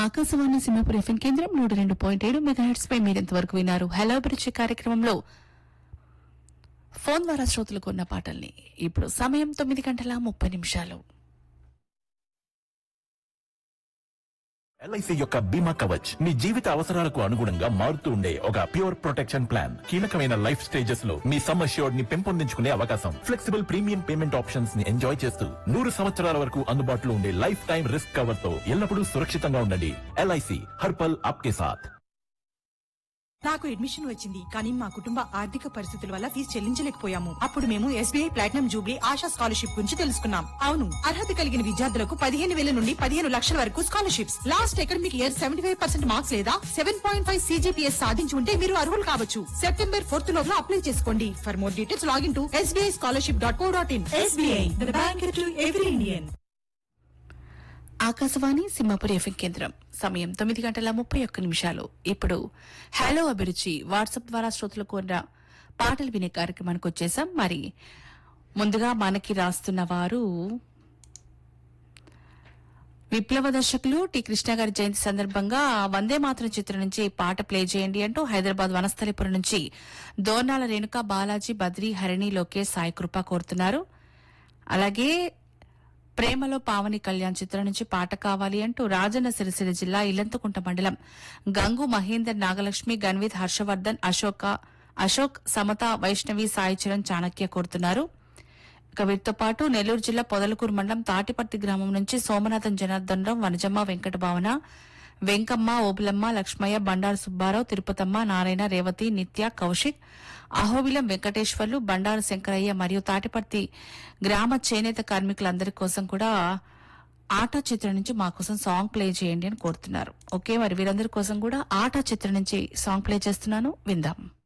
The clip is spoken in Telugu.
ఆకాశవాణి సింహపురి ఎఫ్ఎం కేంద్రం నూట రెండు పాయింట్ ఏడు మెగాహెట్స్ పై మీరింతవరకు విన్నారు హలో అభిరుచి కార్యక్రమంలో ఫోన్ ద్వారా శ్రోతలకు ఉన్న పాటల్ని ఇప్పుడు సమయం తొమ్మిది గంటల ముప్పై నిమిషాలు ఎల్ఐసి యొక్క బీమా కవచ్ మీ జీవిత అవసరాలకు అనుగుణంగా మారుతూ ఉండే ఒక ప్యూర్ ప్రొటెక్షన్ ప్లాన్ కీలకమైన లైఫ్ స్టేజెస్ లో మీ సమ్ అష్యూర్డ్ ని పెంపొందించుకునే అవకాశం ఫ్లెక్సిబుల్ ప్రీమియం పేమెంట్ ఆప్షన్స్ ని ఎంజాయ్ చేస్తూ నూరు సంవత్సరాల వరకు అందుబాటులో ఉండే లైఫ్ టైం రిస్క్ కవర్ తో ఎల్లప్పుడూ సురక్షితంగా ఉండండి ఎల్ఐసి హర్పల్ ఆప్కే సాథ్ నాకు అడ్మిషన్ వచ్చింది కానీ మా కుటుంబ ఆర్థిక పరిస్థితుల వల్ల ఫీజు చెల్లించలేకపోయాము అప్పుడు మేము SBI platinum jubilee Asha scholarship గురించి తెలుసుకున్నాం అవును అర్హత కలిగిన విద్యార్థులకు పదిహేను వేల నుండి పదిహేను లక్షల వరకు scholarships last academic year seventy five percent marks లేదా సెవెన్ పాయింట్ ఫైవ్ సీజీపీఎస్ సాధించి ఉంటే మీరు అర్హులు కావచ్చు సెప్టెంబర్ ఫోర్త్ లోపల అప్లై చేసుకోండి for more details login to SBI scholarship dot co dot in SBI bank to every Indian Akashvani Simhapuri FM కేంద్రం సమయం తొమ్మిది గంటల ముప్పై ఒక్క నిమిషాలు ఇప్పుడు హలో అభిరుచి వాట్సాప్ ద్వారా శ్రోతలకు ఉన్న పాటలు వినే కార్యక్రమానికి వచ్చేసాం మరి ముందుగా మనకి రాస్తున్న వారు విప్లవ దర్శకులు టి కృష్ణ గారి జయంతి సందర్భంగా వందే మాతరం చిత్రం నుంచి పాట ప్లే చేయండి అంటూ హైదరాబాద్ వనస్థలిపురం నుంచి దోర్నాల రేణుక బాలాజీ బద్రి హరిణి లోకేష్ సాయి కృప కోరుతున్నారు అలాగే ప్రేమలో పావని కళ్యాణ్ చిత్రం నుంచి పాట కావాలి అంటూ రాజన్న సిరిసిల్ల జిల్లా ఇల్లంతకుంట మండలం గంగు మహేందర్ నాగలక్ష్మి గన్విత్ హర్షవర్ధన్ అశోక అశోక్ సమత వైష్ణవి సాయి చరణ్ చాణక్య కోరుతున్నారు ఇక వీటితో పాటు నెల్లూరు జిల్లా పొదలకూరు మండలం తాటిపర్తి గ్రామం నుంచి సోమనాథం జనార్దనరావు వనజమ్మ వెంకట భావన వెంకమ్మ ఓబులమ్మ లక్ష్మయ్య బండారు సుబ్బారావు తిరుపతమ్మ నారాయణ రేవతి నిత్య కౌశిక్ అహోబిలం వెంకటేశ్వర్లు బండారు శంకరయ్య మరియు తాటిపర్తి గ్రామ చేనేత కార్మికులందరి కోసం కూడా ఆటా చిత్రం నుంచి మా కోసం సాంగ్ ప్లే చేయండి అని కోరుతున్నారు ఓకే మరి వీరందరి కోసం కూడా ఆటా చిత్రం నుంచి సాంగ్ ప్లే చేస్తున్నాను విందాం